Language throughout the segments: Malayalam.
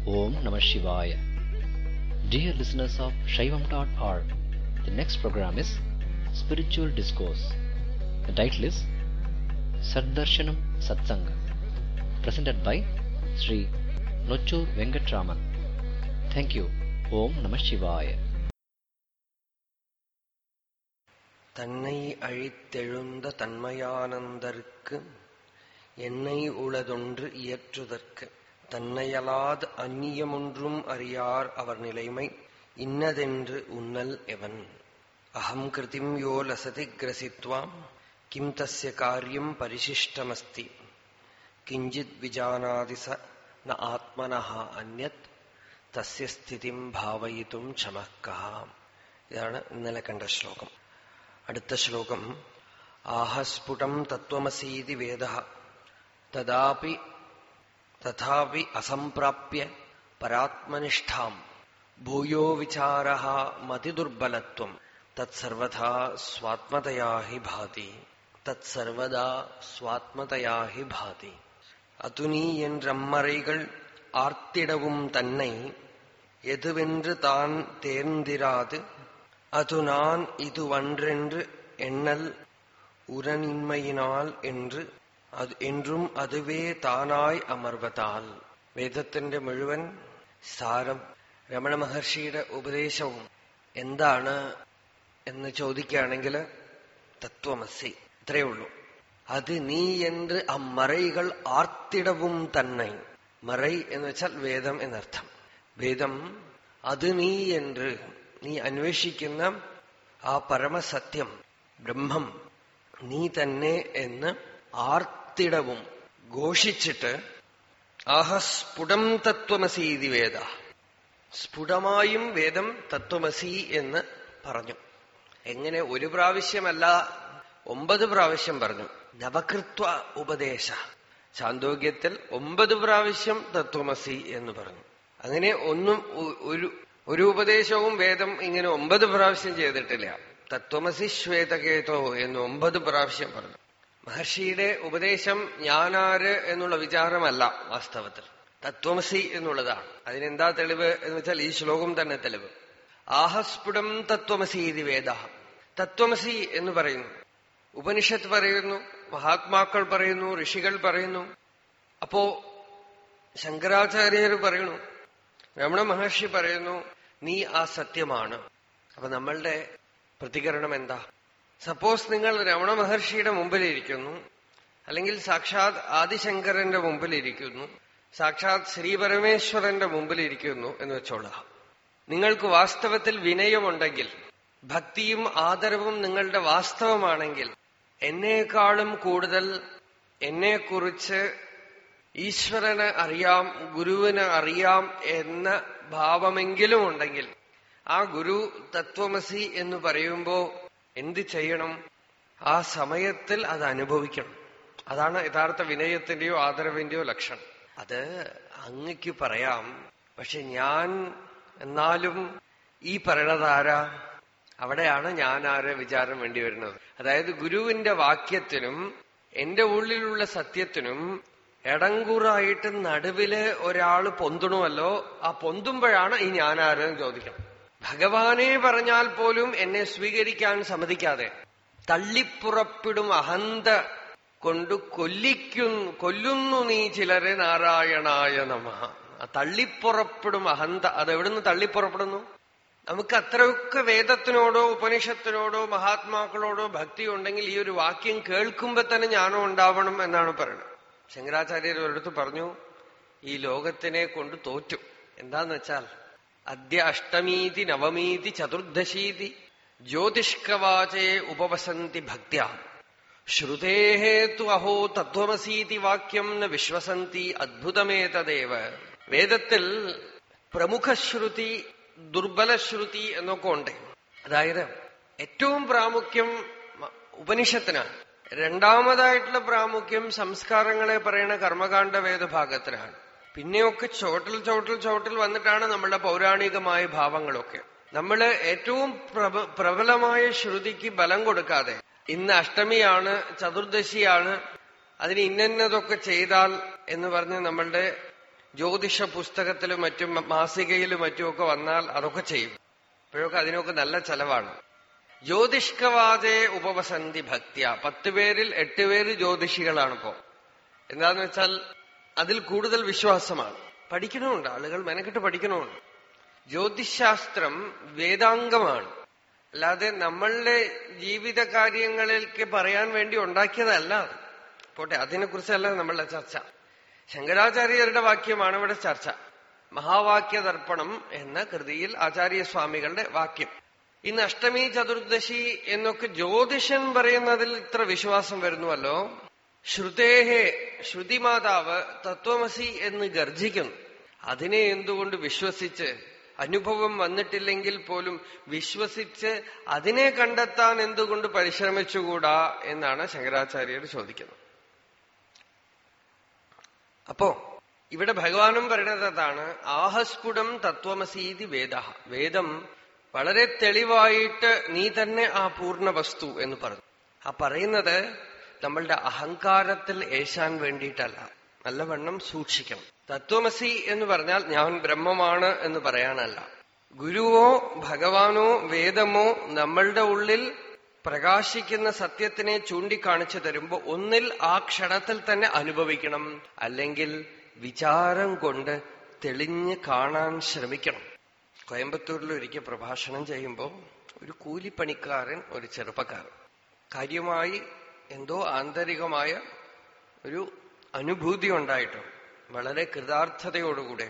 Om Namah Shivaya. Dear listeners of Shaivam.org, the next program is Spiritual Discourse. The title is Saddarshanam Satsanga, presented by Sri Nochur Venkatraman. Thank you. Om Namah Shivaya. தன்னை அழித்தெழுந்த தன்மையானந்தர்க்கு என்னை உளதொன்று இயற்றுதற்கு தன்னையலாது அந்நியமொன்றும் அறியார் அவர் நிலைமை இன்னதென்று உன்னல் எவன் அகம் கிருதிம் யோ லசதி கிரசித்வாம் கிம் தஸ்ய காரியம் பரிசிஷ்டமஸ்தி கிஞ்சித் விஜானாதி ச ந ஆத்மனः அந்யத் തസ്യ സ്ഥിതിം ഭാവയിതും ചമക്കഹ ഇതാണ് ഇന്നലെ കണ്ട ശ്ലോകം അടുത്ത ശ്ലോകം ആഹസ്ഫുടം തത്വമസീതി വേദ തഥാപി തഥാപി അസംപ്രാപ്യ പരാത്മനിഷ്ഠാം ഭൂയോ വിചാര മതിദുർബലത്വം തത്സർവഥാ സ്വാത്മതയാ ഹി ഭാതി തത്സർവദാ സ്വാത്മതയാ ഹി ഭാതി அதுநீ என்றம்மறைகள் ஆர்த்திடவும் தன்னை எதுவென்று தான் தேர்ந்திராது அது நான் இதுவன்றென்று எண்ணல் உரனின்மையினால் என்று അത് என்றுം അതുവേ താനായി അമർവതാൽ വേദത്തിന്റെ മുഴുവൻ സാരം രമണ മഹർഷിയുടെ ഉപദേശവും എന്താണ് എന്ന് ചോദിക്കുകയാണെങ്കിൽ തത്വമസി ഇത്രയേ ഉള്ളൂ അത് നീ എന്ന് അമ്മറൈകൾ ആർത്തിടവും തന്നെ മറൈ എന്ന് വെച്ചാൽ വേദം എന്നർത്ഥം വേദം അത് നീ എന്ന് നീ അന്വേഷിക്കുന്ന ആ പരമസത്യം ബ്രഹ്മം നീ തന്നെ എന്ന് ആർത്തിടവും ഘോഷിച്ചിട്ട് ആഹ സ്ഫുടം തത്വമസീതി വേദ സ്ഫുടമായും വേദം തത്വമസി എന്ന് പറഞ്ഞു എങ്ങനെ ഒരു പ്രാവശ്യമല്ല ഒമ്പത് പ്രാവശ്യം പറഞ്ഞു നവകൃത്വ ഉപദേശ ചാന്തോഗ്യത്തിൽ ഒമ്പത് പ്രാവശ്യം തത്വമസി എന്ന് പറഞ്ഞു അങ്ങനെ ഒന്നും ഒരു ഒരു ഉപദേശവും വേദം ഇങ്ങനെ ഒമ്പത് പ്രാവശ്യം ചെയ്തിട്ടില്ല തത്വമസി ശ്വേതകേതോ എന്ന് ഒമ്പത് പ്രാവശ്യം പറഞ്ഞു മഹർഷിയുടെ ഉപദേശം ഞാനാര് എന്നുള്ള വിചാരമല്ല വാസ്തവത്തിൽ തത്വമസി എന്നുള്ളതാണ് അതിനെന്താ തെളിവ് എന്ന് വെച്ചാൽ ഈ ശ്ലോകം തന്നെ തെളിവ് ആഹസ്ഫുടം തത്വമസി ഇത് വേദ തത്വമസി എന്ന് പറയുന്നു ഉപനിഷത്ത് പറയുന്നു മഹാത്മാക്കൾ പറയുന്നു ഋഷികൾ പറയുന്നു അപ്പോ ശങ്കരാചാര്യർ പറയുന്നു രമണ മഹർഷി പറയുന്നു നീ ആ സത്യമാണ് അപ്പൊ നമ്മളുടെ പ്രതികരണം എന്താ സപ്പോസ് നിങ്ങൾ രമണ മഹർഷിയുടെ മുമ്പിലിരിക്കുന്നു അല്ലെങ്കിൽ സാക്ഷാത് ആദിശങ്കരന്റെ മുമ്പിലിരിക്കുന്നു സാക്ഷാത് ശ്രീപരമേശ്വരന്റെ മുമ്പിലിരിക്കുന്നു എന്ന് വെച്ചോളാം നിങ്ങൾക്ക് വാസ്തവത്തിൽ വിനയമുണ്ടെങ്കിൽ ഭക്തിയും ആദരവും നിങ്ങളുടെ വാസ്തവമാണെങ്കിൽ എന്നേക്കാളും കൂടുതൽ എന്നെക്കുറിച്ച് ഈശ്വരന് അറിയാം ഗുരുവിന് അറിയാം എന്ന ഭാവമെങ്കിലും ഉണ്ടെങ്കിൽ ആ ഗുരു തത്വമസി എന്ന് പറയുമ്പോ എന്ത് ചെയ്യണം ആ സമയത്തിൽ അത് അനുഭവിക്കണം അതാണ് യഥാർത്ഥ വിനയത്തിന്റെയോ ആദരവിന്റെയോ ലക്ഷണം അത് അങ്ങക്ക് പറയാം പക്ഷെ ഞാൻ എന്നാലും ഈ പറയണതാരാ അവിടെയാണ് ഞാൻ ആരെ വിചാരം വേണ്ടി വരുന്നത് അതായത് ഗുരുവിന്റെ വാക്യത്തിനും എന്റെ ഉള്ളിലുള്ള സത്യത്തിനും എടങ്കൂറായിട്ട് നടുവില് ഒരാള് പൊന്തണമല്ലോ ആ പൊന്തുമ്പോഴാണ് ഈ ഞാനാരെന്ന് ചോദിക്കണം ഭഗവാനെ പറഞ്ഞാൽ പോലും എന്നെ സ്വീകരിക്കാൻ സമ്മതിക്കാതെ തള്ളിപ്പുറപ്പിടും അഹന്ത കൊണ്ട് കൊല്ലിക്കുന്നു കൊല്ലുന്നു നീ ചിലരെ നാരായണായ നമ തള്ളിപ്പുറപ്പെടും അഹന്ത അത് എവിടുന്ന് തള്ളിപ്പുറപ്പെടുന്നു നമുക്ക് അത്രയൊക്കെ വേദത്തിനോടോ ഉപനിഷത്തിനോടോ മഹാത്മാക്കളോടോ ഭക്തി ഉണ്ടെങ്കിൽ ഈ ഒരു വാക്യം കേൾക്കുമ്പോ തന്നെ ജ്ഞാനം ഉണ്ടാവണം എന്നാണ് പറയുന്നത് ശങ്കരാചാര്യർ ഒരിടത്ത് പറഞ്ഞു ഈ ലോകത്തിനെ കൊണ്ട് തോറ്റു എന്താന്ന് വെച്ചാൽ അദ്യ അഷ്ടമീതി നവമീതി ചതുർദശീതി ജ്യോതിഷ്കവാചേ ഉപവസന്തി ഭക്ത്യ ശ്രുതേഹേതു അഹോ തത്വമസീതി വാക്യം ന വിശ്വസന്തി അദ്ഭുതമേതദേവ വേദത്തിൽ പ്രമുഖശ്രുതി ദുർബലശ്രുതി എന്നൊക്കെ ഉണ്ട് അതായത് ഏറ്റവും പ്രാമുഖ്യം ഉപനിഷത്തിനാണ് രണ്ടാമതായിട്ടുള്ള പ്രാമുഖ്യം സംസ്കാരങ്ങളെ പറയുന്ന കർമ്മകാണ്ഡ വേദഭാഗത്തിനാണ് പിന്നെയൊക്കെ ചോട്ടിൽ ചോട്ടിൽ ചോട്ടിൽ വന്നിട്ടാണ് നമ്മളുടെ പൗരാണികമായ ഭാവങ്ങളൊക്കെ നമ്മൾ ഏറ്റവും പ്രബലമായ ശ്രുതിക്ക് ബലം കൊടുക്കാതെ ഇന്ന് അഷ്ടമിയാണ് ചതുർദശിയാണ് അതിന് ഇന്നതൊക്കെ ചെയ്താൽ എന്ന് പറഞ്ഞ് നമ്മളുടെ ജ്യോതിഷ പുസ്തകത്തിലും മറ്റും മാസികയിലും മറ്റുമൊക്കെ വന്നാൽ അതൊക്കെ ചെയ്യും അപ്പോഴൊക്കെ അതിനൊക്കെ നല്ല ചെലവാണ് ജ്യോതിഷ്കവാദേ ഉപവസന്തി ഭക്തിയ പത്ത് പേരിൽ എട്ട് പേര് ജ്യോതിഷികളാണിപ്പോ എന്താന്ന് വെച്ചാൽ അതിൽ കൂടുതൽ വിശ്വാസമാണ് പഠിക്കണമുണ്ട് ആളുകൾ മെനക്കെട്ട് പഠിക്കണമുണ്ട് ജ്യോതിശാസ്ത്രം വേദാംഗമാണ് അല്ലാതെ നമ്മളുടെ ജീവിത കാര്യങ്ങളിലേക്ക് പറയാൻ വേണ്ടി ഉണ്ടാക്കിയതല്ല അത്. പോട്ടെ അതിനെക്കുറിച്ചല്ല നമ്മളുടെ ചർച്ച ശങ്കരാചാര്യരുടെ വാക്യമാണ് ഇവിടെ ചർച്ച മഹാവാക്യ ദർപ്പണം എന്ന കൃതിയിൽ ആചാര്യസ്വാമികളുടെ വാക്യം ഇന്ന് അഷ്ടമി ചതുർദശി എന്നൊക്കെ ജ്യോതിഷൻ പറയുന്നതിൽ ഇത്ര വിശ്വാസം വരുന്നുവല്ലോ ശ്രുതേഹേ ശ്രുതിമാതാവ് തത്വമസി എന്ന് ഗർജിക്കുന്നു അതിനെ എന്തുകൊണ്ട് വിശ്വസിച്ച് അനുഭവം വന്നിട്ടില്ലെങ്കിൽ പോലും വിശ്വസിച്ച് അതിനെ കണ്ടെത്താൻ എന്തുകൊണ്ട് പരിശ്രമിച്ചുകൂടാ എന്നാണ് ശങ്കരാചാര്യർ ചോദിക്കുന്നത് അപ്പോ ഇവിടെ ഭഗവാനും പറയുന്നത് അതാണ് ആഹസ്ഫുടം തത്വമസീതി വേദ വേദം വളരെ തെളിവായിട്ട് നീ തന്നെ ആ പൂർണ്ണ വസ്തു എന്ന് പറഞ്ഞു ആ പറയുന്നത് നമ്മളുടെ അഹങ്കാരത്തിൽ ഏശാൻ വേണ്ടിയിട്ടല്ല നല്ലവണ്ണം സൂക്ഷിക്കണം തത്വമസി എന്ന് പറഞ്ഞാൽ ഞാൻ ബ്രഹ്മമാണ് എന്ന് പറയാനല്ല ഗുരുവോ ഭഗവാനോ വേദമോ നമ്മളുടെ ഉള്ളിൽ പ്രകാശിക്കുന്ന സത്യത്തിനെ ചൂണ്ടിക്കാണിച്ചു തരുമ്പോ ഒന്നിൽ ആ ക്ഷണത്തിൽ തന്നെ അനുഭവിക്കണം അല്ലെങ്കിൽ വിചാരം കൊണ്ട് തെളിഞ്ഞ് കാണാൻ ശ്രമിക്കണം കോയമ്പത്തൂരിൽ ഒരിക്കൽ പ്രഭാഷണം ചെയ്യുമ്പോൾ ഒരു കൂലിപ്പണിക്കാരൻ ഒരു ചെറുപ്പക്കാരൻ കാര്യമായി എന്തോ ആന്തരികമായ ഒരു അനുഭൂതി ഉണ്ടായിട്ടും വളരെ കൃതാർത്ഥതയോടുകൂടെ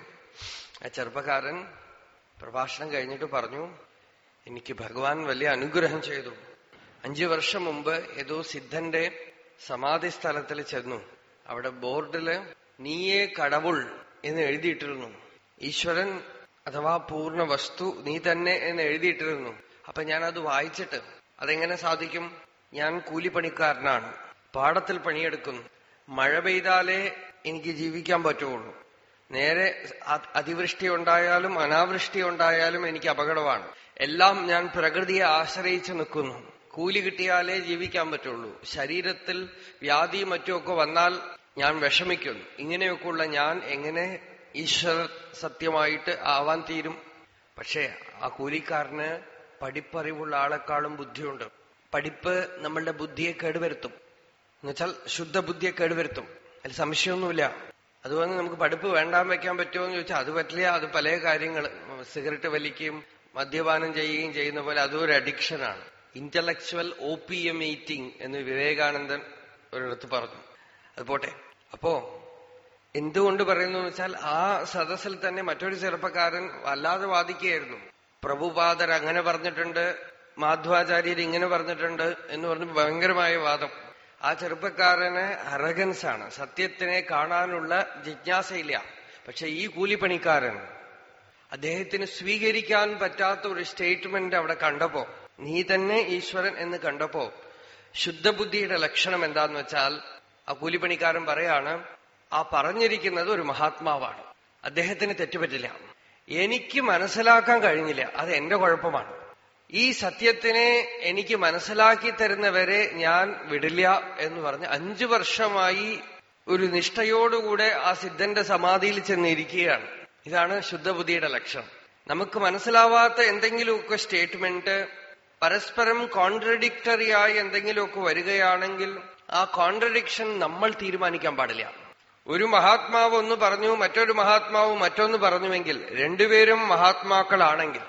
ആ ചെറുപ്പക്കാരൻ പ്രഭാഷണം കഴിഞ്ഞിട്ട് പറഞ്ഞു എനിക്ക് ഭഗവാൻ വലിയ അനുഗ്രഹം ചെയ്തു അഞ്ചു വർഷം മുമ്പ് ഏതോ സിദ്ധന്റെ സമാധി സ്ഥലത്തിൽ ചെന്നു അവിടെ ബോർഡില് നീയേ കടവുൾ എന്ന് എഴുതിയിട്ടിരുന്നു ഈശ്വരൻ അഥവാ പൂർണ്ണ വസ്തു നീ തന്നെ എന്ന് എഴുതിയിട്ടിരുന്നു അപ്പൊ ഞാൻ അത് വായിച്ചിട്ട് അതെങ്ങനെ സാധിക്കും ഞാൻ കൂലിപ്പണിക്കാരനാണ് പാടത്തിൽ പണിയെടുക്കുന്നു മഴ പെയ്താലേ എനിക്ക് ജീവിക്കാൻ പറ്റുള്ളൂ നേരെ അ- അതിവൃഷ്ടി ഉണ്ടായാലും അനാവൃഷ്ടി ഉണ്ടായാലും എനിക്ക് അപകടമാണ് എല്ലാം ഞാൻ പ്രകൃതിയെ ആശ്രയിച്ചു നിൽക്കുന്നു കൂലി കിട്ടിയാലേ ജീവിക്കാൻ പറ്റുള്ളൂ ശരീരത്തിൽ വ്യാധി മറ്റുമൊക്കെ വന്നാൽ ഞാൻ വിഷമിക്കുന്നു ഇങ്ങനെയൊക്കെയുള്ള ഞാൻ എങ്ങനെ ഈശ്വര സത്യമായിട്ട് ആവാൻ തീരും പക്ഷേ ആ കൂലിക്കാരന് പഠിപ്പറിവുള്ള ആളെക്കാളും ബുദ്ധിയുണ്ട് പഠിപ്പ് നമ്മളുടെ ബുദ്ധിയെ കേടുവരുത്തും എന്നുവെച്ചാൽ ശുദ്ധ ബുദ്ധിയെ കേടുവരുത്തും അതിൽ സംശയമൊന്നുമില്ല അതുകൊണ്ട് നമുക്ക് പഠിപ്പ് വേണ്ടാൻ വെക്കാൻ പറ്റുമോ എന്ന് ചോദിച്ചാൽ അത് പറ്റില്ല അത് പല കാര്യങ്ങൾ സിഗരറ്റ് വലിക്കുകയും മദ്യപാനം ചെയ്യുകയും ചെയ്യുന്ന പോലെ അതും ഒരു അഡിക്ഷനാണ് ഇന്റലക്ച്വൽ ഓപ്പിയമേറ്റിംഗ് എന്ന് വിവേകാനന്ദൻ ഒരിടത്ത് പറഞ്ഞു അത് പോട്ടെ അപ്പോ എന്തുകൊണ്ട് പറയുന്നു എന്ന് വെച്ചാൽ ആ സദസ്സിൽ തന്നെ മറ്റൊരു ചെറുപ്പക്കാരൻ വല്ലാതെ വാദിക്കുകയായിരുന്നു പ്രഭുപാദർ അങ്ങനെ പറഞ്ഞിട്ടുണ്ട് മാധ്വാചാര്യർ ഇങ്ങനെ പറഞ്ഞിട്ടുണ്ട് എന്ന് പറഞ്ഞ് ഭയങ്കരമായ വാദം ആ ചെറുപ്പക്കാരന് അറഗൻസ് ആണ് സത്യത്തിനെ കാണാനുള്ള ജിജ്ഞാസയില്ല പക്ഷെ ഈ കൂലിപ്പണിക്കാരൻ അദ്ദേഹത്തിന് സ്വീകരിക്കാൻ പറ്റാത്ത ഒരു സ്റ്റേറ്റ്മെന്റ് അവിടെ കണ്ടപ്പോ നീ തന്നെ ഈശ്വരൻ എന്ന് കണ്ടപ്പോ ശുദ്ധബുദ്ധിയുടെ ലക്ഷണം എന്താന്ന് വെച്ചാൽ ആ കൂലിപ്പണിക്കാരൻ പറയാണ് ആ പറഞ്ഞിരിക്കുന്നത് ഒരു മഹാത്മാവാണ് അദ്ദേഹത്തിന് തെറ്റുപറ്റില്ല എനിക്ക് മനസ്സിലാക്കാൻ കഴിഞ്ഞില്ല അത് എന്റെ കുഴപ്പമാണ് ഈ സത്യത്തിനെ എനിക്ക് മനസ്സിലാക്കി തരുന്നവരെ ഞാൻ വിടില്ല എന്ന് പറഞ്ഞ് അഞ്ചു വർഷമായി ഒരു നിഷ്ഠയോടുകൂടെ ആ സിദ്ധന്റെ സമാധിയിൽ ചെന്നിരിക്കുകയാണ് ഇതാണ് ശുദ്ധബുദ്ധിയുടെ ലക്ഷണം നമുക്ക് മനസ്സിലാവാത്ത എന്തെങ്കിലുമൊക്കെ സ്റ്റേറ്റ്മെന്റ് പരസ്പരം കോൺട്രഡിക്ടറി ആയി എന്തെങ്കിലുമൊക്കെ വരികയാണെങ്കിൽ ആ കോൺട്രഡിക്ഷൻ നമ്മൾ തീരുമാനിക്കാൻ പാടില്ല ഒരു മഹാത്മാവ് ഒന്ന് പറഞ്ഞു മറ്റൊരു മഹാത്മാവ് മറ്റൊന്ന് പറഞ്ഞുവെങ്കിൽ രണ്ടുപേരും മഹാത്മാക്കളാണെങ്കിൽ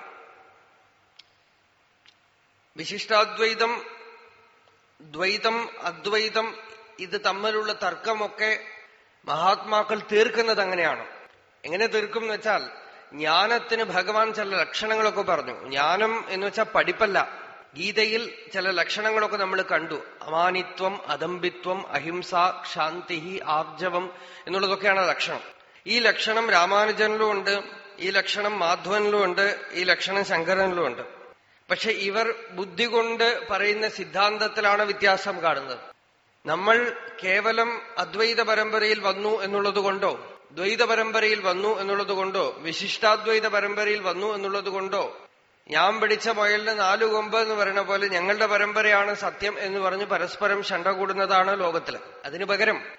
വിശിഷ്ടാദ്വൈതം ദ്വൈതം അദ്വൈതം ഇത് തമ്മിലുള്ള തർക്കമൊക്കെ മഹാത്മാക്കൾ തീർക്കുന്നത് അങ്ങനെയാണ് എങ്ങനെ തീർക്കും എന്ന് വെച്ചാൽ ജ്ഞാനത്തിന് ഭഗവാൻ ചില ലക്ഷണങ്ങളൊക്കെ പറഞ്ഞു ജ്ഞാനം എന്ന് വെച്ചാൽ പഠിപ്പല്ല ഗീതയിൽ ചില ലക്ഷണങ്ങളൊക്കെ നമ്മൾ കണ്ടു അമാനിത്വം അദംബിത്വം അഹിംസ ശാന്തി ആർജവം എന്നുള്ളതൊക്കെയാണ് ലക്ഷണം ഈ ലക്ഷണം രാമാനുജനിലും ഉണ്ട് ഈ ലക്ഷണം മാധവനിലും ഉണ്ട് ഈ ലക്ഷണം ശങ്കരനിലും ഉണ്ട് പക്ഷെ ഇവർ ബുദ്ധി കൊണ്ട് പറയുന്ന സിദ്ധാന്തത്തിലാണ് വ്യത്യാസം കാണുന്നത് നമ്മൾ കേവലം അദ്വൈത പരമ്പരയിൽ വന്നു എന്നുള്ളത് കൊണ്ടോ ദ്വൈത പരമ്പരയിൽ വന്നു എന്നുള്ളത് കൊണ്ടോ വിശിഷ്ടാദ്വൈത പരമ്പരയിൽ വന്നു എന്നുള്ളത് കൊണ്ടോ ഞാൻ പിടിച്ച മുയലിന് നാലു കൊമ്പ് എന്ന് പറയുന്ന പോലെ ഞങ്ങളുടെ പരമ്പരയാണ് സത്യം എന്ന് പറഞ്ഞ് പരസ്പരം ശണ്ട കൂടുന്നതാണ് ലോകത്തില് അതിനു പകരം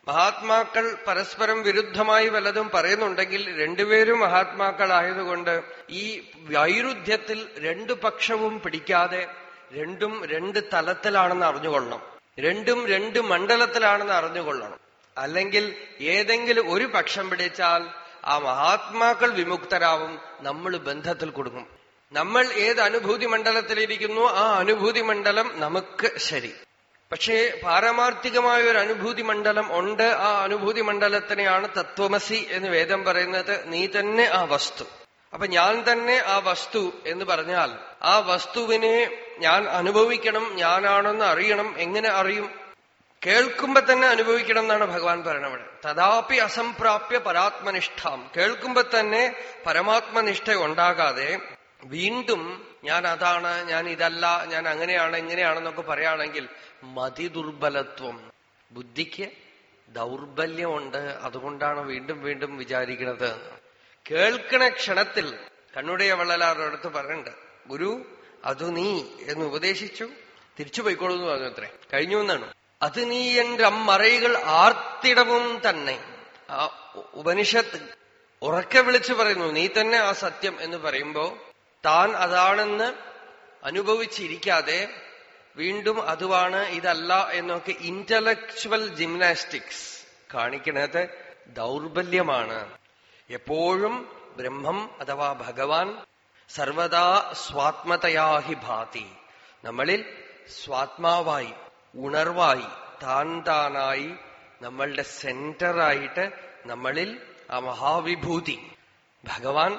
മഹാത്മാക്കൾ പരസ്പരം വിരുദ്ധമായി വല്ലതും പറയുന്നുണ്ടെങ്കിൽ രണ്ടുപേരും മഹാത്മാക്കളായതുകൊണ്ട് ഈ വൈരുദ്ധ്യത്തിൽ രണ്ടു പക്ഷവും പിടിക്കാതെ രണ്ടും രണ്ട് തലത്തിലാണെന്ന് അറിഞ്ഞുകൊള്ളണം രണ്ടും രണ്ട് മണ്ഡലത്തിലാണെന്ന് അറിഞ്ഞുകൊള്ളണം അല്ലെങ്കിൽ ഏതെങ്കിലും ഒരു പക്ഷം പിടിച്ചാൽ ആ മഹാത്മാക്കൾ വിമുക്തരാവും നമ്മൾ ബന്ധത്തിൽ കൊടുക്കും നമ്മൾ ഏത് അനുഭൂതി മണ്ഡലത്തിലിരിക്കുന്നു ആ അനുഭൂതി മണ്ഡലം നമുക്ക് ശരി പക്ഷേ പാരമാർത്ഥികമായ ഒരു അനുഭൂതി മണ്ഡലം ഉണ്ട് ആ അനുഭൂതി മണ്ഡലത്തിനെയാണ് തത്വമസി എന്ന് വേദം പറയുന്നത് നീ തന്നെ ആ വസ്തു അപ്പൊ ഞാൻ തന്നെ ആ വസ്തു എന്ന് പറഞ്ഞാൽ ആ വസ്തുവിനെ ഞാൻ അനുഭവിക്കണം ഞാനാണെന്ന് അറിയണം എങ്ങനെ അറിയും കേൾക്കുമ്പോ തന്നെ അനുഭവിക്കണം എന്നാണ് ഭഗവാൻ പറയണവിടെ തഥാപി അസംപ്രാപ്യ പരാത്മനിഷ്ഠാം കേൾക്കുമ്പോ തന്നെ പരമാത്മനിഷ്ഠ ഉണ്ടാകാതെ വീണ്ടും ഞാൻ അതാണ് ഞാൻ ഇതല്ല ഞാൻ അങ്ങനെയാണ് ഇങ്ങനെയാണെന്നൊക്കെ പറയുകയാണെങ്കിൽ മതി ദുർബലത്വം ബുദ്ധിക്ക് ദൗർബല്യമുണ്ട് അതുകൊണ്ടാണ് വീണ്ടും വീണ്ടും വിചാരിക്കുന്നത് കേൾക്കണ ക്ഷണത്തിൽ കണ്ണുடைய വള്ളലാറുടെ അടുത്ത് പറയുന്നുണ്ട് ഗുരു അതു നീ എന്ന് ഉപദേശിച്ചു തിരിച്ചു പോയിക്കോളൂ എന്ന് പറഞ്ഞു അത്രേ കഴിഞ്ഞു എന്നാണ് അത് നീ എന്റെ അമ്മറൈകൾ ആർത്തിടവും തന്നെ ആ ഉപനിഷത്ത് ഉറക്കെ വിളിച്ചു പറയുന്നു നീ തന്നെ ആ സത്യം എന്ന് പറയുമ്പോ താൻ അതാണെന്ന് അനുഭവിച്ചിരിക്കാതെ വീണ്ടും അതുവാണ് ഇതല്ല എന്നൊക്കെ ഇന്റലക്ച്വൽ ജിംനാസ്റ്റിക്സ് കാണിക്കുന്നത് ദൗർബല്യമാണ് എപ്പോഴും ബ്രഹ്മം അഥവാ ഭഗവാൻ സർവദാ സ്വാത്മതയാഹി ഭാതി നമ്മളിൽ സ്വാത്മാവായി ഉണർവായി താൻ താനായി നമ്മളുടെ സെന്ററായിട്ട് നമ്മളിൽ ആ മഹാവിഭൂതി ഭഗവാൻ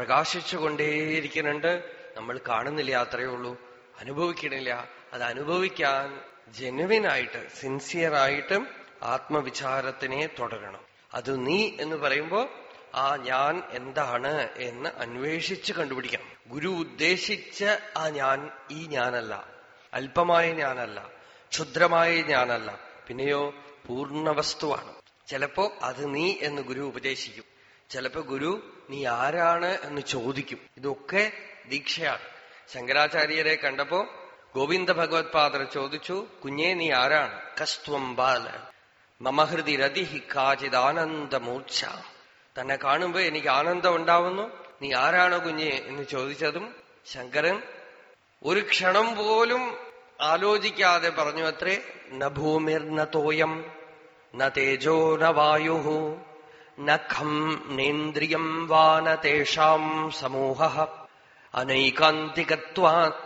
പ്രകാശിച്ചുകൊണ്ടേയിരിക്കുന്നുണ്ട് നമ്മൾ കാണുന്നില്ല അത്രയേ ഉള്ളൂ അനുഭവിക്കണില്ല അത് അനുഭവിക്കാൻ ജെനുവിനായിട്ട് സിൻസിയറായിട്ട് ആത്മവിചാരത്തിനെ തുടരണം അത് നീ എന്ന് പറയുമ്പോ ആ ഞാൻ എന്താണ് എന്ന് അന്വേഷിച്ച് കണ്ടുപിടിക്കാം ഗുരു ഉദ്ദേശിച്ച ആ ഞാൻ ഈ ഞാനല്ല അല്പമായ ഞാനല്ല ക്ഷുദ്രമായ ഞാനല്ല പിന്നെയോ പൂർണ്ണ വസ്തുവാണ് ചിലപ്പോ അത് നീ എന്ന് ഗുരു ഉപദേശിക്കും ചിലപ്പോ ഗുരു നീ ആരാണ് എന്ന് ചോദിക്കും ഇതൊക്കെ ദീക്ഷയാണ് ശങ്കരാചാര്യരെ കണ്ടപ്പോ ഗോവിന്ദ ഭഗവത് പാദർ ചോദിച്ചു കുഞ്ഞെ നീ ആരാണ് കസ്ത്വം ബാല മമഹൃതി രതി കാചിദാനന്ദമൂർച്ഛ തന്നെ കാണുമ്പോ എനിക്ക് ആനന്ദം ഉണ്ടാവുന്നു നീ ആരാണ് കുഞ്ഞെ എന്ന് ചോദിച്ചതും ശങ്കരൻ ഒരു ക്ഷണം പോലും ആലോചിക്കാതെ പറഞ്ഞു അത്രേ ന ഭൂമിർന തോയം ന തേജോ ന വായു ന ഖം നേന്ദ്രിയം വാ ന തേഷാം സമൂഹ അനൈകാന്തികത്വാത്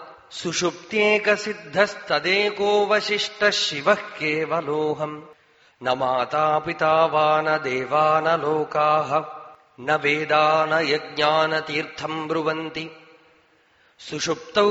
സുഷുപ്ത്യേകസിദ്ധസ്തദേകോ വശിഷ്ട ശിവ കേവലോഹം ന മാതാപിതാ വാ ന ദേവാ ന ലോകാ ന വേദാ ന യജ്ഞാന തീർത്ഥം ബ്രുവന്തി സുഷുപ്തൗ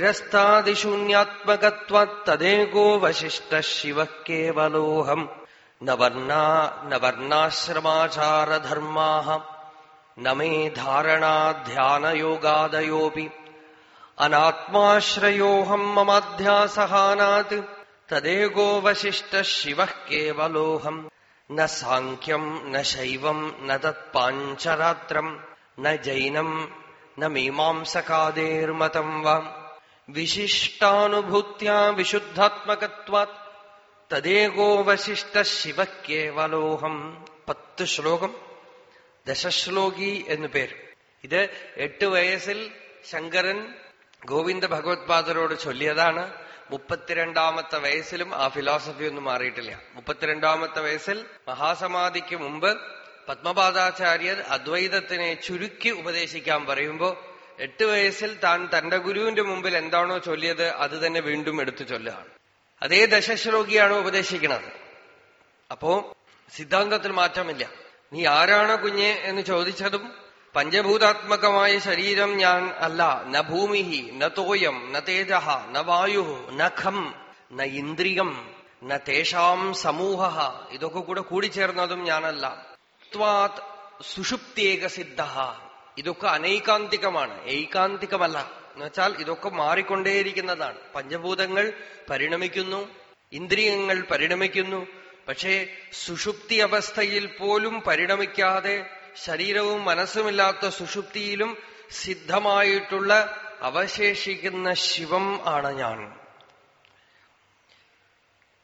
നിരസ്താദിശൂന്യാത്മകത്വത്തദേകോ വശിഷ്ട ശിവ കേവലോഹം ന വർണ്ണാ ന വർണ്ണാശ്രമാചാരധർമാ ന മേ ധാരണാധ്യാനയോഗാദയോപി അനാത്മാശ്രയോഹം മമാധ്യാസഹാനാത് തദേകോ വശിഷ്ട ശിവ കേവലോഹം ന സാഖ്യം ന ശൈവം ന തത്പാഞ്ചരാത്രം ന ജൈനം ന മീമാംസകാദേർമതം വാം വിശിഷ്ടാനുഭൂത്യാ വിശുദ്ധാത്മകത്വാത് തദേകോ വശിഷ്ട ശിവ കേവലോഹം പത്ത് ശ്ലോകം ദശശ്ലോകി എന്നു പേര് ഇത് എട്ട് വയസ്സിൽ ശങ്കരൻ ഗോവിന്ദ ഭഗവത്പാദരോട് ചൊല്ലിയതാണ് മുപ്പത്തിരണ്ടാമത്തെ വയസ്സിലും ആ ഫിലോസഫി ഒന്നും മാറിയിട്ടില്ല മുപ്പത്തിരണ്ടാമത്തെ വയസ്സിൽ മഹാസമാധിക്ക് മുമ്പ് പത്മപാദാചാര്യർ അദ്വൈതത്തിനെ ചുരുക്കി ഉപദേശിക്കാൻ പറയുമ്പോ എട്ട് വയസ്സിൽ താൻ തന്റെ ഗുരുവിന്റെ മുമ്പിൽ എന്താണോ ചൊല്ലിയത് അത് തന്നെ വീണ്ടും എടുത്തു ചൊല്ലുകയാണ് അതേ ദശശ്ലോകിയാണ് ഉപദേശിക്കുന്നത് അപ്പോ സിദ്ധാന്തത്തിൽ മാറ്റമില്ല നീ ആരാണ് കുഞ്ഞെ എന്ന് ചോദിച്ചതും പഞ്ചഭൂതാത്മകമായ ശരീരം ഞാൻ അല്ല ന ഭൂമി ന തോയം ന തേജ ന വായു ന ഖം ന ഇന്ദ്രിയം ന തേഷാം സമൂഹ ഇതൊക്കെ കൂടെ കൂടിച്ചേർന്നതും ഞാനല്ല ത്വാത് സുഷുപ്തിയേക സിദ്ധ ഇതൊക്കെ അനൈകാന്തികമാണ് ഏകാന്തികമല്ല എന്നുവെച്ചാൽ ഇതൊക്കെ മാറിക്കൊണ്ടേയിരിക്കുന്നതാണ് പഞ്ചഭൂതങ്ങൾ പരിണമിക്കുന്നു ഇന്ദ്രിയങ്ങൾ പരിണമിക്കുന്നു പക്ഷേ സുഷുപ്തി അവസ്ഥയിൽ പോലും പരിണമിക്കാതെ ശരീരവും മനസ്സുമില്ലാത്ത സുഷുപ്തിയിലും സിദ്ധമായിട്ടുള്ള അവശേഷിക്കുന്ന ശിവം ആണ് ഞാൻ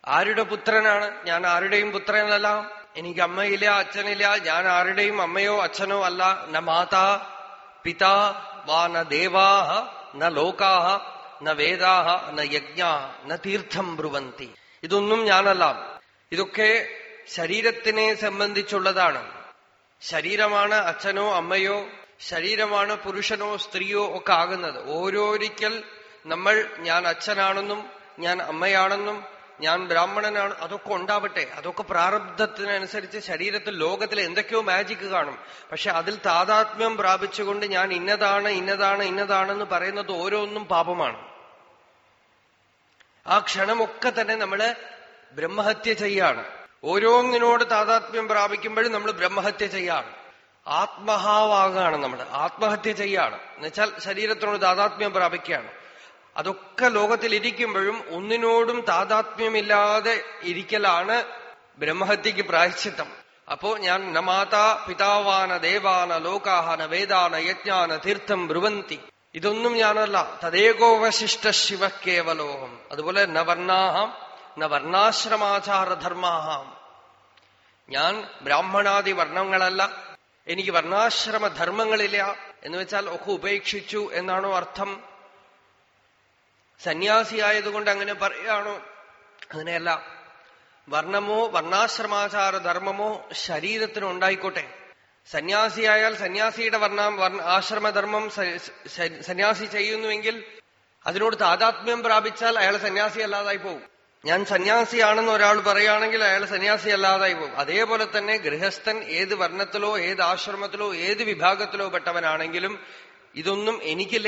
ആരുടെ പുത്രനാണ് ഞാൻ ആരുടെയും പുത്രനല്ല എനിക്ക് അമ്മയില്ല അച്ഛനില്ല ഞാൻ ആരുടെയും അമ്മയോ അച്ഛനോ അല്ല ന മാതാ പിതാ വാ ന ദേവാഹ ന ലോകാഹ ന വേദാഹ ന യജ്ഞാ ന തീർത്ഥം ബ്രുവന്തി ഇതൊന്നും ഞാനല്ല ഇതൊക്കെ ശരീരത്തിനെ സംബന്ധിച്ചുള്ളതാണ് ശരീരമാണ് അച്ഛനോ അമ്മയോ ശരീരമാണ് പുരുഷനോ സ്ത്രീയോ ഒക്കെ ആകുന്നത് ഓരോരിക്കൽ നമ്മൾ ഞാൻ അച്ഛനാണെന്നും ഞാൻ അമ്മയാണെന്നും ഞാൻ ബ്രാഹ്മണനാണ് അതൊക്കെ ഉണ്ടാവട്ടെ അതൊക്കെ പ്രാരബ്ധത്തിനനുസരിച്ച് ശരീരത്തിൽ ലോകത്തിൽ എന്തൊക്കെയോ മാജിക് കാണും പക്ഷെ അതിൽ താതാത്മ്യം പ്രാപിച്ചുകൊണ്ട് ഞാൻ ഇന്നതാണ് ഇന്നതാണ് ഇന്നതാണെന്ന് പറയുന്നത് ഓരോന്നും പാപമാണ് ആ ക്ഷണമൊക്കെ തന്നെ നമ്മള് ബ്രഹ്മഹത്യ ചെയ്യാണ് ഓരോന്നിനോട് താതാത്മ്യം പ്രാപിക്കുമ്പോഴും നമ്മൾ ബ്രഹ്മഹത്യ ചെയ്യാണ് ആത്മഹാവാകാണ് നമ്മൾ ആത്മഹത്യ ചെയ്യാണ് എന്നുവെച്ചാൽ ശരീരത്തിനോട് താതാത്മ്യം പ്രാപിക്കുകയാണ് അതൊക്കെ ലോകത്തിൽ ഇരിക്കുമ്പോഴും ഒന്നിനോടും താതാത്മ്യമില്ലാതെ ഇരിക്കലാണ് ബ്രഹ്മഹത്യക്ക് പ്രായശ്ചിത്തം അപ്പോ ഞാൻ ന മാതാ പിതാവാന ദേവാന ലോകാഹന വേദാന യജ്ഞാന തീർത്ഥം ബ്രുവന്തി ഇതൊന്നും ഞാനല്ല തദേകോവശിഷ്ട ശിവ കേവലോഹം അതുപോലെ ന വർണ്ണാഹം ന വർണ്ണാശ്രമാചാരധർമാഹാം ഞാൻ ബ്രാഹ്മണാദി വർണ്ണങ്ങളല്ല എനിക്ക് വർണ്ണാശ്രമ ധർമ്മങ്ങളില്ല എന്ന് വെച്ചാൽ ഒക്കെ ഉപേക്ഷിച്ചു എന്നാണോ അർത്ഥം സന്യാസിയായതുകൊണ്ട് അങ്ങനെ പറയാണോ അങ്ങനെയല്ല വർണ്ണമോ വർണ്ണാശ്രമാചാര ധർമ്മമോ ശരീരത്തിന് ഉണ്ടായിക്കോട്ടെ സന്യാസിയായാൽ സന്യാസിയുടെ വർണ്ണ വർണ്ണ ആശ്രമധർമ്മം സന്യാസി ചെയ്യുന്നുവെങ്കിൽ അതിനോട് താതാത്മ്യം പ്രാപിച്ചാൽ അയാൾ സന്യാസി അല്ലാതായി പോകും ഞാൻ സന്യാസിയാണെന്ന് ഒരാൾ പറയുകയാണെങ്കിൽ അയാൾ സന്യാസി അല്ലാതായി പോകും അതേപോലെ തന്നെ ഗൃഹസ്ഥൻ ഏത് വർണ്ണത്തിലോ ഏത് ആശ്രമത്തിലോ ഏത് വിഭാഗത്തിലോ പെട്ടവനാണെങ്കിലും ഇതൊന്നും എനിക്കില്ല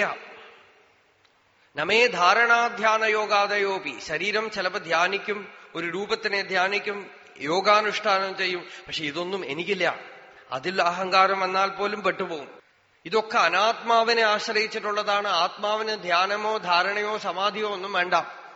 നമേ ധാരണാധ്യാന യോഗാദയോപി ശരീരം ചിലപ്പോ ധ്യാനിക്കും ഒരു രൂപത്തിനെ ധ്യാനിക്കും യോഗാനുഷ്ഠാനം ചെയ്യും പക്ഷെ ഇതൊന്നും എനിക്കില്ല അതിൽ അഹങ്കാരം വന്നാൽ പോലും പെട്ടുപോകും ഇതൊക്കെ അനാത്മാവിനെ ആശ്രയിച്ചിട്ടുള്ളതാണ് ആത്മാവിന് ധ്യാനമോ ധാരണയോ സമാധിയോ ഒന്നും വേണ്ട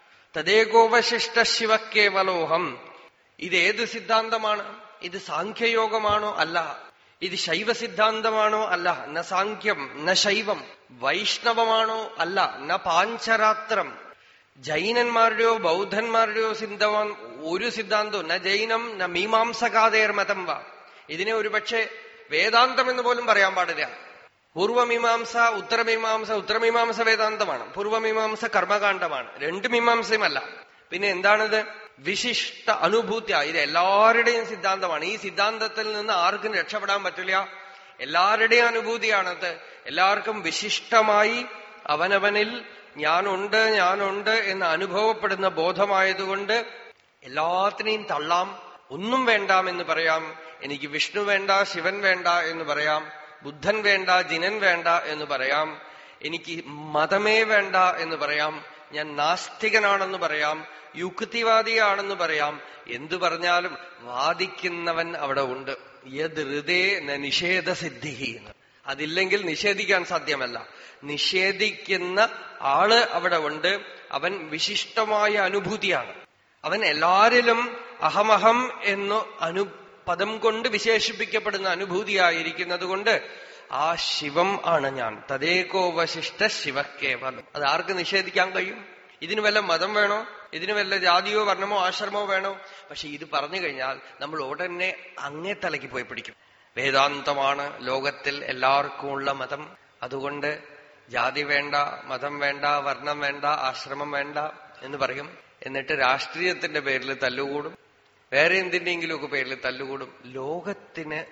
തദേകോവശിഷ്ട ശിവ കേവലോഹം ഇത് ഏത് സിദ്ധാന്തമാണ് ഇത് സാഖ്യയോഗമാണോ അല്ല ഇത് ശൈവ സിദ്ധാന്തമാണോ അല്ല ന സാഖ്യം ന ശൈവം വൈഷ്ണവമാണോ അല്ല ന പാഞ്ചരാത്രം ജൈനന്മാരുടെയോ ബൗദ്ധന്മാരുടെയോ സിദ്ധവാൻ ഒരു സിദ്ധാന്തവും ന ജൈനം ന മീമാംസകാതേർ മതം വാ ഇതിനെ ഒരുപക്ഷെ വേദാന്തം എന്ന് പോലും പറയാൻ പാടില്ല പൂർവമീമാംസ ഉത്തരമീമാംസ ഉത്തരമീമാംസ വേദാന്തമാണ് പൂർവമീമാംസ കർമ്മകാന്ഡമാണ് രണ്ട് മീമാംസയുമല്ല പിന്നെ എന്താണിത് വിശിഷ്ട അനുഭൂത്യ ഇത് എല്ലാവരുടെയും സിദ്ധാന്തമാണ് ഈ സിദ്ധാന്തത്തിൽ നിന്ന് ആർക്കും രക്ഷപ്പെടാൻ പറ്റില്ല എല്ലാവരുടെയും അനുഭൂതിയാണത് എല്ലാവർക്കും വിശിഷ്ടമായി അവനവനിൽ ഞാനുണ്ട് ഞാനുണ്ട് എന്ന് അനുഭവപ്പെടുന്ന ബോധമായതുകൊണ്ട് എല്ലാത്തിനെയും തള്ളാം ഒന്നും വേണ്ടാം എന്ന് പറയാം എനിക്ക് വിഷ്ണു വേണ്ട ശിവൻ വേണ്ട എന്ന് പറയാം ബുദ്ധൻ വേണ്ട ജിനൻ വേണ്ട എന്ന് പറയാം എനിക്ക് മതമേ വേണ്ട എന്ന് പറയാം ഞാൻ നാസ്തികനാണെന്ന് പറയാം യുക്തിവാദിയാണെന്ന് പറയാം എന്തു പറഞ്ഞാലും വാദിക്കുന്നവൻ അവിടെ ഉണ്ട് യത് ഹൃദേ ന നിഷേധ സിദ്ധി അതില്ലെങ്കിൽ നിഷേധിക്കാൻ സാധ്യമല്ല നിഷേധിക്കുന്ന ആള് അവിടെ ഉണ്ട് അവൻ വിശിഷ്ടമായ അനുഭൂതിയാണ് അവൻ എല്ലാരിലും അഹമഹം എന്നു അനു പദം കൊണ്ട് വിശേഷിപ്പിക്കപ്പെടുന്ന അനുഭൂതിയായിരിക്കുന്നത് കൊണ്ട് ആ ശിവം ആണ് ഞാൻ തദേകോവശിഷ്ട ശിവക്കേവലം അത് ആർക്ക് നിഷേധിക്കാൻ കഴിയും ഇതിന് വല്ല മതം വേണോ ഇതിന് വല്ല ജാതിയോ വർണ്ണമോ ആശ്രമോ വേണോ പക്ഷെ ഇത് പറഞ്ഞു കഴിഞ്ഞാൽ നമ്മൾ ഉടനെ അങ്ങേ തലയ്ക്ക് പോയി പിടിക്കും വേദാന്തമാണ് ലോകത്തിൽ എല്ലാവർക്കും ഉള്ള മതം അതുകൊണ്ട് ജാതി വേണ്ട മതം വേണ്ട വർണ്ണം വേണ്ട ആശ്രമം വേണ്ട എന്ന് പറയും എന്നിട്ട് രാഷ്ട്രീയത്തിന്റെ പേരിൽ തല്ലുകൂടും വേറെ എന്തിന്റെങ്കിലുമൊക്കെ പേരിൽ തല്ലുകൂടും ലോകത്തിന്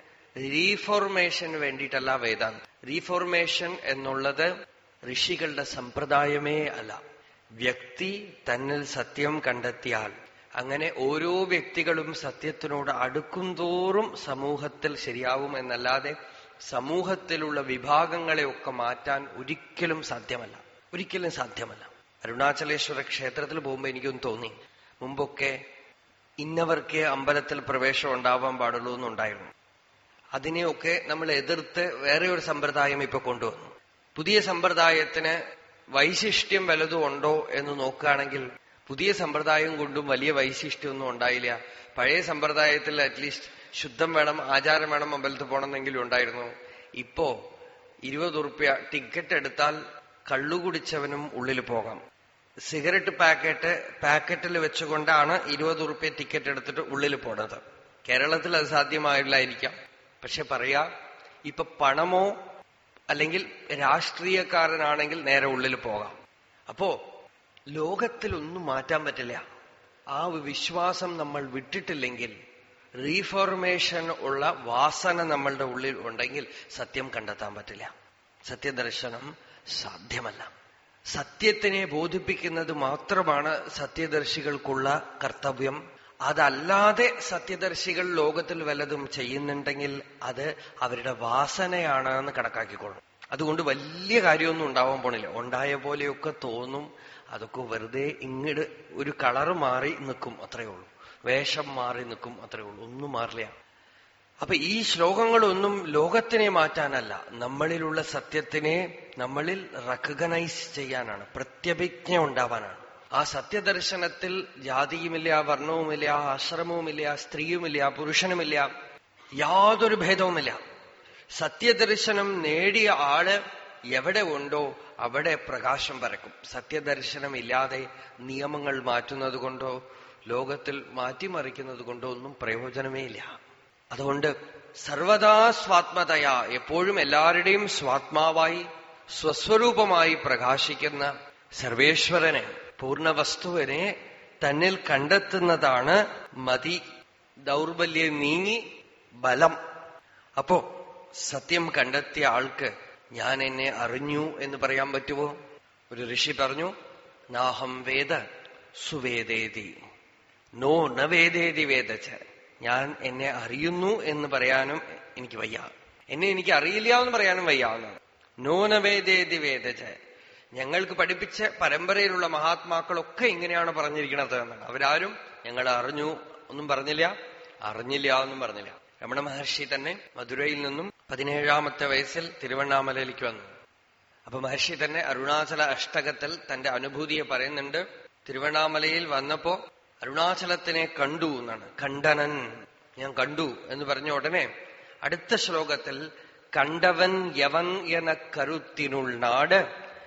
റീഫോർമേഷന് വേണ്ടിയിട്ടല്ല വേദാന്തം റീഫോർമേഷൻ എന്നുള്ളത് ഋഷികളുടെ സമ്പ്രദായമേ അല്ല വ്യക്തി തന്നിൽ സത്യം കണ്ടെത്തിയാൽ അങ്ങനെ ഓരോ വ്യക്തികളും സത്യത്തിനോട് അടുക്കും തോറും സമൂഹത്തിൽ ശരിയാവും എന്നല്ലാതെ സമൂഹത്തിലുള്ള വിഭാഗങ്ങളെയൊക്കെ മാറ്റാൻ ഒരിക്കലും സാധ്യമല്ല ഒരിക്കലും സാധ്യമല്ല അരുണാചലേശ്വര ക്ഷേത്രത്തിൽ പോകുമ്പോൾ എനിക്കൊന്ന് തോന്നി മുമ്പൊക്കെ ഇന്നവർക്ക് അമ്പലത്തിൽ പ്രവേശം ഉണ്ടാവാൻ പാടുള്ളൂ എന്നുണ്ടായിരുന്നു അതിനെയൊക്കെ നമ്മൾ എതിർത്ത് വേറെ ഒരു സമ്പ്രദായം ഇപ്പൊ കൊണ്ടുവന്നു പുതിയ സമ്പ്രദായത്തിന് വൈശിഷ്ട്യം വലതും ഉണ്ടോ എന്ന് നോക്കുകയാണെങ്കിൽ പുതിയ സമ്പ്രദായം കൊണ്ടും വലിയ വൈശിഷ്ട്യമൊന്നും ഉണ്ടായില്ല പഴയ സമ്പ്രദായത്തിൽ അറ്റ്ലീസ്റ്റ് ശുദ്ധം വേണം ആചാരം വേണം അമ്പലത്തിൽ പോകണമെന്നെങ്കിലും ഉണ്ടായിരുന്നു ഇപ്പോ ഇരുപത് ഉറുപ്യ ടിക്കറ്റ് എടുത്താൽ കള്ളുകുടിച്ചവനും ഉള്ളിൽ പോകാം സിഗരറ്റ് പാക്കറ്റ് പാക്കറ്റിൽ വെച്ചുകൊണ്ടാണ് ഇരുപത് ഉറുപ്പ്യ ടിക്കറ്റ് എടുത്തിട്ട് ഉള്ളിൽ പോണത് കേരളത്തിൽ അത് സാധ്യമായില്ലായിരിക്കാം പക്ഷെ പറയാ ഇപ്പൊ പണമോ അല്ലെങ്കിൽ രാഷ്ട്രീയക്കാരനാണെങ്കിൽ നേരെ ഉള്ളിൽ പോകാം അപ്പോ ലോകത്തിലൊന്നും മാറ്റാൻ പറ്റില്ല ആ വിശ്വാസം നമ്മൾ വിട്ടിട്ടില്ലെങ്കിൽ റീഫോർമേഷൻ ഉള്ള വാസന നമ്മളുടെ ഉള്ളിൽ ഉണ്ടെങ്കിൽ സത്യം കണ്ടെത്താൻ പറ്റില്ല സത്യദർശനം സാധ്യമല്ല സത്യത്തിനെ ബോധിപ്പിക്കുന്നത് മാത്രമാണ് സത്യദർശികൾക്കുള്ള കർത്തവ്യം അതല്ലാതെ സത്യദർശികൾ ലോകത്തിൽ വല്ലതും ചെയ്യുന്നുണ്ടെങ്കിൽ അത് അവരുടെ വാസനയാണ് എന്ന് കണക്കാക്കിക്കൊള്ളും അതുകൊണ്ട് വലിയ കാര്യമൊന്നും ഉണ്ടാവാൻ പോണില്ല ഉണ്ടായ പോലെയൊക്കെ തോന്നും അതൊക്കെ വെറുതെ ഇങ്ങട് ഒരു കളറ് മാറി നിൽക്കും അത്രയേ ഉള്ളൂ വേഷം മാറി നിൽക്കും അത്രയേ ഉള്ളൂ ഒന്നും മാറില്ല അപ്പൊ ഈ ശ്ലോകങ്ങളൊന്നും ലോകത്തിനെ മാറ്റാനല്ല നമ്മളിലുള്ള സത്യത്തിനെ നമ്മളിൽ റെക്കഗ്നൈസ് ചെയ്യാനാണ് പ്രത്യഭിജ്ഞ ഉണ്ടാവാനാണ് ആ സത്യദർശനത്തിൽ ജാതിയുമില്ല വർണ്ണവുമില്ല ആശ്രമവുമില്ല സ്ത്രീയുമില്ല പുരുഷനുമില്ല യാതൊരു ഭേദവുമില്ല സത്യദർശനം നേടിയ ആള് എവിടെ ഉണ്ടോ അവിടെ പ്രകാശം പരക്കും സത്യദർശനം ഇല്ലാതെ നിയമങ്ങൾ മാറ്റുന്നത് കൊണ്ടോ ലോകത്തിൽ മാറ്റിമറിക്കുന്നത് കൊണ്ടോ ഒന്നും പ്രയോജനമേ ഇല്ല അതുകൊണ്ട് സർവദാ സ്വാത്മതയാ എപ്പോഴും എല്ലാവരുടെയും സ്വാത്മാവായി സ്വസ്വരൂപമായി പ്രകാശിക്കുന്ന സർവേശ്വരനെ പൂർണ്ണവസ്തുവിനെ തന്നിൽ കണ്ടെത്തുന്നതാണ് മതി ദൗർബല്യം നീങ്ങി ബലം അപ്പോ സത്യം കണ്ടെത്തിയ ആൾക്ക് ഞാൻ എന്നെ അറിഞ്ഞു എന്ന് പറയാൻ പറ്റുമോ ഒരു ഋഷി പറഞ്ഞു നാഹം വേദ സുവേദേതി നോ ന വേദേതി വേദച്ച് ഞാൻ എന്നെ അറിയുന്നു എന്ന് പറയാനും എനിക്ക് വയ്യ എന്നെ എനിക്ക് അറിയില്ല എന്ന് പറയാനും വയ്യ എന്നാണ് നോ ന വേദേതി വേദച്ച് ഞങ്ങൾക്ക് പഠിപ്പിച്ച പരമ്പരയിലുള്ള മഹാത്മാക്കളൊക്കെ ഇങ്ങനെയാണ് പറഞ്ഞിരിക്കുന്നത് എന്നാണ് അവരാരും ഞങ്ങൾ അറിഞ്ഞു ഒന്നും പറഞ്ഞില്ല അറിഞ്ഞില്ല എന്നും പറഞ്ഞില്ല രമണ മഹർഷി തന്നെ മധുരയിൽ നിന്നും പതിനേഴാമത്തെ വയസ്സിൽ തിരുവണ്ണാമലയിലേക്ക് വന്നു അപ്പൊ മഹർഷി തന്നെ അരുണാചല അഷ്ടകത്തിൽ തന്റെ അനുഭൂതിയെ പറയുന്നുണ്ട് തിരുവണ്ണാമലയിൽ വന്നപ്പോ അരുണാചലത്തിനെ കണ്ടു എന്നാണ് കണ്ടനൻ ഞാൻ കണ്ടു എന്ന് പറഞ്ഞ ഉടനെ അടുത്ത ശ്ലോകത്തിൽ കണ്ടവൻ യവൻ എന കരുത്തിനുൾ നാട്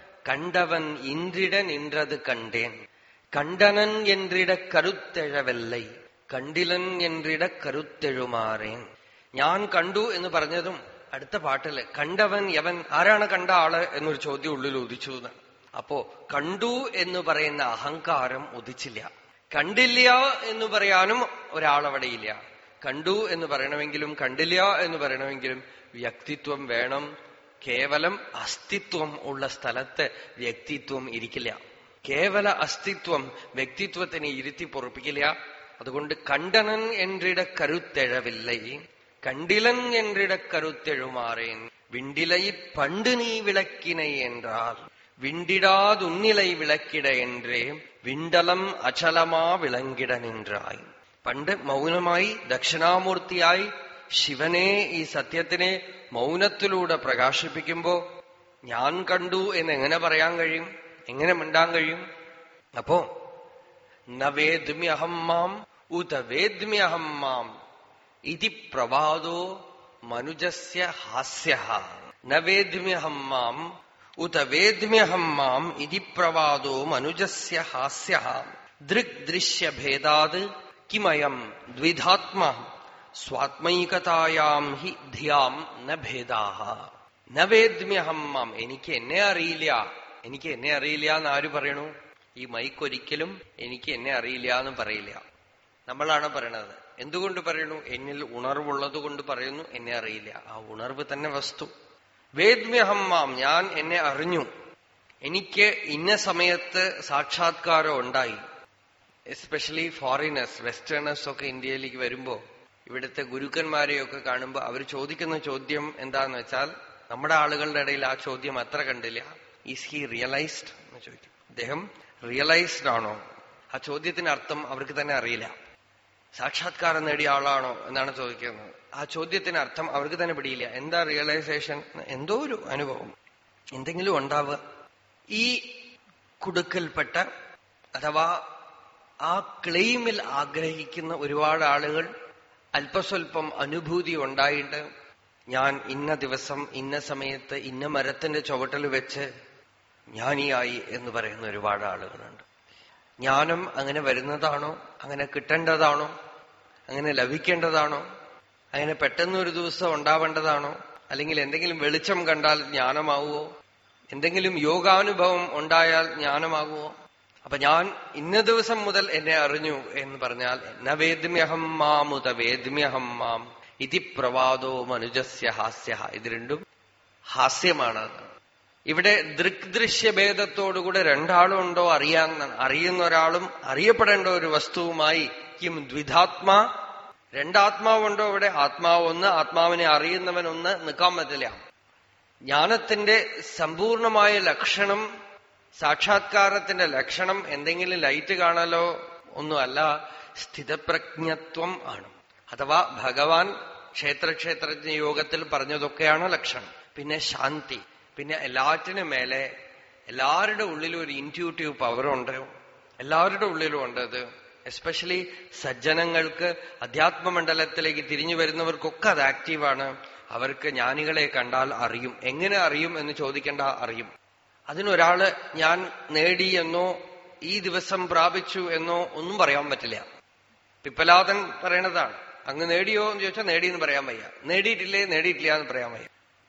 കണ്ടവൻ ഇന്ദ്രിട നിன்றது കണ്ടേൻ കണ്ടനൻ என்றிட കരുത്തെഴവെല്ലൈ കണ്ടിലൻ என்றிட കരുത്തെഴുമാറേൻ ഞാൻ കണ്ടു എന്ന് പറഞ്ഞതും അടുത്ത പാട്ടില് കണ്ടവൻ യവൻ ആരാണ് കണ്ട ആള് എന്നൊരു ചോദ്യം ഉള്ളിൽ ഉദിച്ചു എന്നാണ് അപ്പോ കണ്ടു എന്ന് പറയുന്ന അഹങ്കാരം ഉദിച്ചില്ല കണ്ടില്ല എന്ന് പറയാനും ഒരാളവിടെയില്ല കണ്ടു എന്ന് പറയണമെങ്കിലും കണ്ടില്ല എന്ന് പറയണമെങ്കിലും വ്യക്തിത്വം വേണം കേവലം അസ്തിത്വം ഉള്ള സ്ഥലത്ത് വ്യക്തിത്വം ഇരിക്കില്ല കേവല അസ്തിത്വം വ്യക്തിത്വത്തിനെ ഇരുത്തി പൊറപ്പിക്കില്ല അതുകൊണ്ട് കണ്ടനൻ என்றிட கருத்தெழவில்லை கண்டிலன் என்றிட கருத்தெழுமாறேன் விண்டிலை பண்டு நீ விளக்கினை என்றால் விண்டிடாதுன்னிலை விளக்கிட என்றே വിണ്ടലം അചലമാ വിളങ്കിട നിன்றாய் പണ്ട് മൗനമായി ദക്ഷിണാമൂർത്തിയായി ശിവനെ ഈ സത്യത്തിനെ മൗനത്തിലൂടെ പ്രകാശിപ്പിക്കുമ്പോ ഞാൻ കണ്ടു എന്ന് എങ്ങനെ പറയാൻ കഴിയും എങ്ങനെ മിണ്ടാൻ കഴിയും അപ്പോ നവേദ്മ്യഹം മാം ഉത വേദ്മ്യഹം മാം ഇതി പ്രവാദോ മനുജസ്യ ഹാസ്യ നവേദ്മ്യഹം മാം ഉത വേദ്മ്യഹം മാം ഇതി പ്രവാദോ മനുജസ്യ ഹാസ്യ ദൃക് ദൃശ്യഭേദാത് കിമയം ദ്വിധാത്മ സ്വാത്മൈകതായാം ഹി ധിയാം ന ഭേദാഹ ന വേദ്മ്യഹം മാം എനിക്ക് എന്നെ അറിയില്ല എനിക്ക് എന്നെ അറിയില്ല എന്ന് ആര് പറയണു ഈ മൈക്കൊരിക്കലും എനിക്ക് എന്നെ അറിയില്ല എന്ന് പറയില്ല നമ്മളാണ് പറയണത് എന്തുകൊണ്ട് പറയണു എന്നിൽ ഉണർവുള്ളത് കൊണ്ട് പറയുന്നു എന്നെ അറിയില്ല ആ ഉണർവ് തന്നെ വസ്തു വേദ്മ്യഹം മാം ഞാൻ എന്നെ അറിഞ്ഞു എനിക്ക് ഇന്ന സമയത്ത് സാക്ഷാത്കാരം ഉണ്ടായി എസ്പെഷ്യലി ഫോറിനേഴ്സ് വെസ്റ്റേണേഴ്സ് ഒക്കെ ഇന്ത്യയിലേക്ക് വരുമ്പോ ഇവിടുത്തെ ഗുരുക്കന്മാരെയൊക്കെ കാണുമ്പോൾ അവർ ചോദിക്കുന്ന ചോദ്യം എന്താന്ന് വെച്ചാൽ നമ്മുടെ ആളുകളുടെ ഇടയിൽ ആ ചോദ്യം അത്ര കണ്ടില്ല ഈസ് ഹി റിയലൈസ്ഡ് എന്ന് ചോദിക്കും അദ്ദേഹം റിയലൈസ്ഡ് ആണോ ആ ചോദ്യത്തിന് അർത്ഥം അവർക്ക് തന്നെ അറിയില്ല സാക്ഷാത്കാരം നേടിയ ആളാണോ എന്നാണ് ചോദിക്കുന്നത് ആ ചോദ്യത്തിന് അർത്ഥം അവർക്ക് തന്നെ പിടിയില്ല എന്താ റിയലൈസേഷൻ എന്തോ ഒരു അനുഭവം എന്തെങ്കിലും ഉണ്ടാവുക ഈ കുടുക്കൽപ്പെട്ട അഥവാ ആ ക്ലെയിമിൽ ആഗ്രഹിക്കുന്ന ഒരുപാട് ആളുകൾ അല്പസ്വല്പം അനുഭൂതി ഉണ്ടായിട്ട് ഞാൻ ഇന്ന ദിവസം ഇന്ന സമയത്ത് ഇന്ന മരത്തിന്റെ ചുവട്ടിൽ വെച്ച് ജ്ഞാനിയായി എന്ന് പറയുന്ന ഒരുപാട് ആളുകളുണ്ട് ജ്ഞാനം അങ്ങനെ വരുന്നതാണോ അങ്ങനെ കിട്ടേണ്ടതാണോ അങ്ങനെ ലഭിക്കേണ്ടതാണോ അങ്ങനെ പെട്ടെന്ന് ഒരു ദിവസം ഉണ്ടാവേണ്ടതാണോ അല്ലെങ്കിൽ എന്തെങ്കിലും വെളിച്ചം കണ്ടാൽ ജ്ഞാനമാവുമോ എന്തെങ്കിലും യോഗാനുഭവം ഉണ്ടായാൽ ജ്ഞാനമാകുമോ അപ്പൊ ഞാൻ ഇന്ന ദിവസം മുതൽ എന്നെ അറിഞ്ഞു എന്ന് പറഞ്ഞാൽ ന വേദ്മ്യഹം മാമുത വേദ്മ്യഹം മാം ഇതി പ്രവാദോ മനുജസ്യ ഹാസ്യ ഇത് രണ്ടും ഹാസ്യമാണ് ഇവിടെ ദൃക്ദൃശ്യഭേദത്തോടുകൂടെ രണ്ടാളും ഉണ്ടോ അറിയാൻ അറിയുന്ന ഒരാളും അറിയപ്പെടേണ്ട ഒരു വസ്തുവുമായി കിം ദ്വിധാത്മാ രണ്ടാത്മാവുണ്ടോ ഇവിടെ ആത്മാവ് ഒന്ന് ആത്മാവിനെ അറിയുന്നവൻ ഒന്ന് നിൽക്കാൻ പറ്റില്ല ജ്ഞാനത്തിന്റെ സമ്പൂർണമായ ലക്ഷണം സാക്ഷാത്കാരത്തിന്റെ ലക്ഷണം എന്തെങ്കിലും ലൈറ്റ് കാണലോ ഒന്നുമല്ല സ്ഥിതപ്രജ്ഞത്വം ആണ് അഥവാ ഭഗവാൻ ക്ഷേത്രക്ഷേത്രജ്ഞ യോഗത്തിൽ പറഞ്ഞതൊക്കെയാണ് ലക്ഷണം പിന്നെ ശാന്തി പിന്നെ എല്ലാറ്റിനും മേലെ എല്ലാവരുടെ ഉള്ളിലും ഒരു ഇൻറ്റ്യൂട്ടീവ് പവറുണ്ട് എല്ലാവരുടെ ഉള്ളിലും ഉണ്ട് അത് എസ്പെഷ്യലി സജ്ജനങ്ങൾക്ക് അധ്യാത്മമണ്ഡലത്തിലേക്ക് തിരിഞ്ഞു വരുന്നവർക്കൊക്കെ അത് ആക്റ്റീവാണ് അവർക്ക് ജ്ഞാനികളെ കണ്ടാൽ അറിയും എങ്ങനെ അറിയും എന്ന് ചോദിക്കേണ്ട അറിയും അതിനൊരാള് ഞാൻ നേടി എന്നോ ഈ ദിവസം പ്രാപിച്ചു എന്നോ ഒന്നും പറയാൻ പറ്റില്ല പിപ്പലാദൻ പറയണതാണ് അങ്ങ് നേടിയോ എന്ന് ചോദിച്ചാൽ നേടിയെന്ന് പറയാൻ വയ്യ നേടിയിട്ടില്ലേ നേടിയിട്ടില്ല എന്ന് പറയാൻ വയ്യ